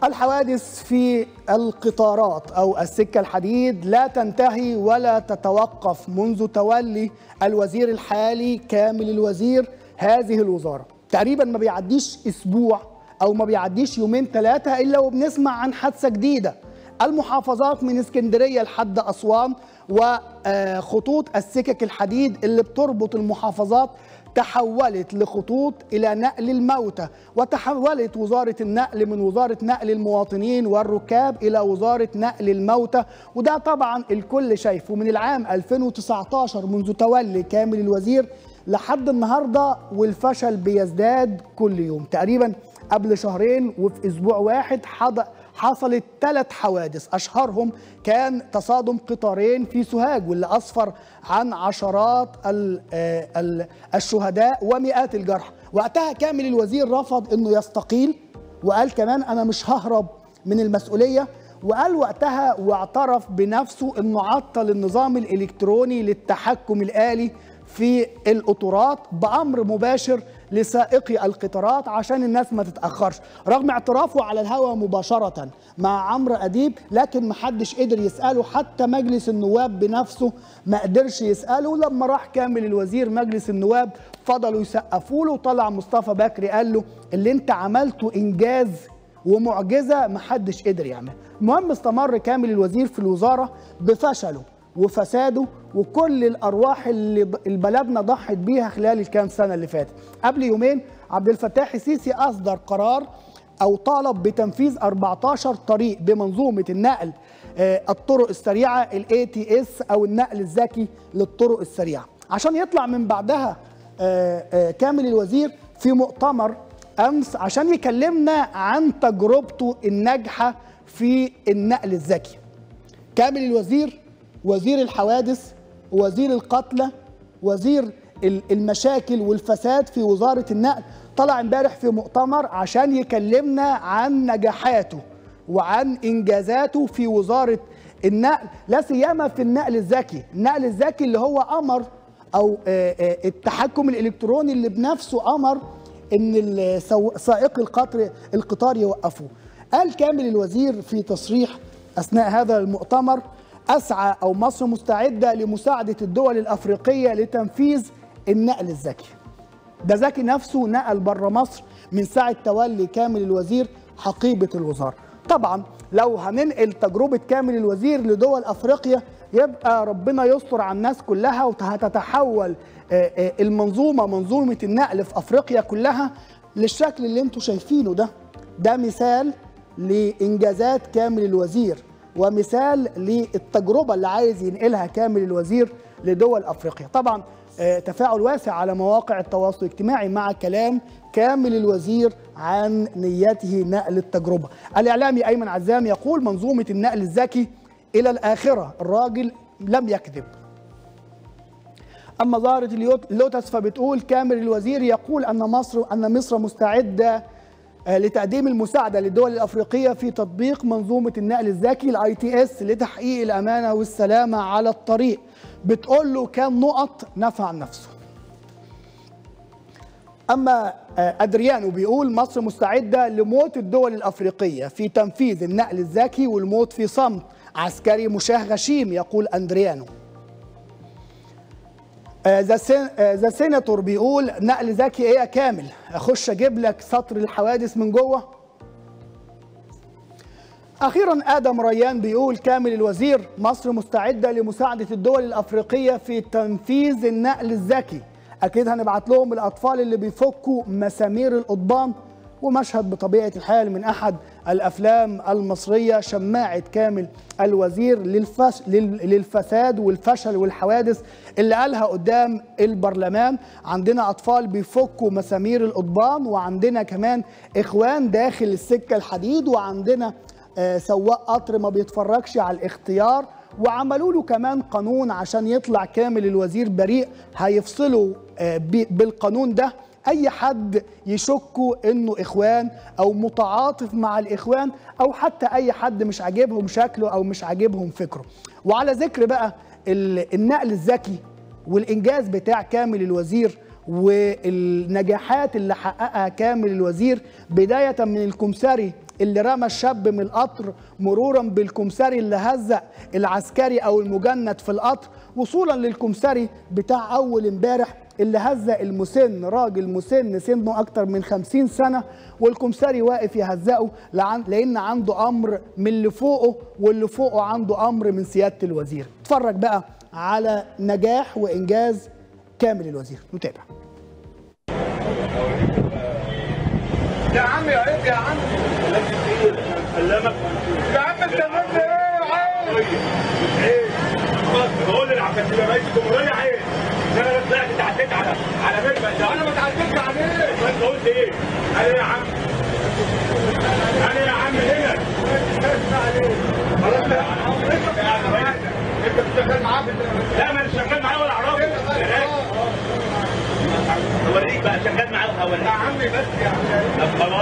الحوادث في القطارات او السكه الحديد لا تنتهي ولا تتوقف منذ تولي الوزير الحالي كامل الوزير هذه الوزاره تقريبا ما بيعديش اسبوع او ما بيعديش يومين ثلاثه الا وبنسمع عن حادثه جديده المحافظات من اسكندريه لحد اسوان وخطوط السكك الحديد اللي بتربط المحافظات تحولت لخطوط الى نقل الموتى وتحولت وزاره النقل من وزاره نقل المواطنين والركاب الى وزاره نقل الموتى وده طبعا الكل شايفه من العام 2019 منذ تولي كامل الوزير لحد النهارده والفشل بيزداد كل يوم تقريبا قبل شهرين وفي اسبوع واحد حصلت ثلاث حوادث اشهرهم كان تصادم قطارين في سوهاج واللي اسفر عن عشرات ال ال الشهداء ومئات الجرحى وقتها كامل الوزير رفض انه يستقيل وقال كمان انا مش ههرب من المسؤوليه وقال وقتها واعترف بنفسه انه عطل النظام الالكتروني للتحكم الالي في القطارات بامر مباشر لسائقي القطارات عشان الناس ما تتاخرش رغم اعترافه على الهواء مباشره مع عمرو اديب لكن ما حدش قدر يساله حتى مجلس النواب بنفسه ما قدرش يساله لما راح كامل الوزير مجلس النواب فضلوا يسقفوا له وطلع مصطفى بكري قال له اللي انت عملته انجاز ومعجزه ما حدش قدر يعملها المهم استمر كامل الوزير في الوزاره بفشله وفساده وكل الارواح اللي بلدنا ضحت بيها خلال الكام سنه اللي فاتت قبل يومين عبد الفتاح السيسي اصدر قرار او طالب بتنفيذ 14 طريق بمنظومه النقل الطرق السريعه الاي تي اس او النقل الذكي للطرق السريعه عشان يطلع من بعدها كامل الوزير في مؤتمر امس عشان يكلمنا عن تجربته الناجحه في النقل الذكي كامل الوزير وزير الحوادث وزير القتلى وزير المشاكل والفساد في وزارة النقل طلع امبارح في مؤتمر عشان يكلمنا عن نجاحاته وعن إنجازاته في وزارة النقل لا سيما في النقل الذكي النقل الذكي اللي هو أمر أو التحكم الإلكتروني اللي بنفسه أمر إن سائق القطر القطار يوقفوه قال كامل الوزير في تصريح أثناء هذا المؤتمر أسعى أو مصر مستعدة لمساعدة الدول الأفريقية لتنفيذ النقل الذكي ده ذكي نفسه نقل بره مصر من ساعة تولي كامل الوزير حقيبة الوزارة طبعا لو هننقل تجربة كامل الوزير لدول أفريقيا يبقى ربنا يستر على الناس كلها وهتتحول المنظومة منظومة النقل في أفريقيا كلها للشكل اللي انتم شايفينه ده ده مثال لإنجازات كامل الوزير ومثال للتجربة اللي عايز ينقلها كامل الوزير لدول أفريقيا طبعا تفاعل واسع على مواقع التواصل الاجتماعي مع كلام كامل الوزير عن نيته نقل التجربة الإعلامي أيمن عزام يقول منظومة النقل الذكي إلى الآخرة الراجل لم يكذب أما ظاهرة اللوتس فبتقول كامل الوزير يقول أن مصر أن مصر مستعدة لتقديم المساعده للدول الافريقيه في تطبيق منظومه النقل الذكي الاي تي اس لتحقيق الامانه والسلامه على الطريق بتقول له كام نقط نفع نفسه اما ادريانو بيقول مصر مستعده لموت الدول الافريقيه في تنفيذ النقل الذكي والموت في صمت عسكري مشاه غشيم يقول اندريانو ذا سيناتور بيقول نقل ذكي ايه يا كامل اخش اجيب لك سطر الحوادث من جوه اخيرا ادم ريان بيقول كامل الوزير مصر مستعده لمساعده الدول الافريقيه في تنفيذ النقل الذكي اكيد هنبعت لهم الاطفال اللي بيفكوا مسامير القضبان ومشهد بطبيعه الحال من احد الافلام المصريه شماعه كامل الوزير للفش للفساد والفشل والحوادث اللي قالها قدام البرلمان عندنا اطفال بيفكوا مسامير القضبان وعندنا كمان اخوان داخل السكه الحديد وعندنا آه سواق قطر ما بيتفرجش على الاختيار وعملوا له كمان قانون عشان يطلع كامل الوزير بريء هيفصلوا آه بالقانون ده اي حد يشكوا انه اخوان او متعاطف مع الاخوان او حتى اي حد مش عاجبهم شكله او مش عاجبهم فكره وعلى ذكر بقى النقل الذكي والانجاز بتاع كامل الوزير والنجاحات اللي حققها كامل الوزير بدايه من الكمساري اللي رمى الشاب من القطر مرورا بالكمساري اللي هزق العسكري او المجند في القطر وصولا للكمساري بتاع اول امبارح اللي هزق المسن راجل مسن سنه اكتر من 50 سنه والكمساري واقف يهزقه لعن- لان عنده امر من اللي فوقه واللي فوقه عنده امر من سياده الوزير اتفرج بقى على نجاح وانجاز كامل الوزير نتابع يا عم يا عيب يا عم كلمك يا عم انت عملت ايه يا عم ايه بقول للعسكري يا رئيس الجمهوريه عيب إن انا طلعت اتعديت على على مرمى ده انا ما اتعلمتش عليه ما انت قلت ايه؟ انا يا عم انا يا عم هنا خلاص يا عم انت بتشتغل معاه في لا ما انا شغال معاه ولا اعرفه اوريك بقى شغال معاه يا وهوريك عمي بس يا عم طب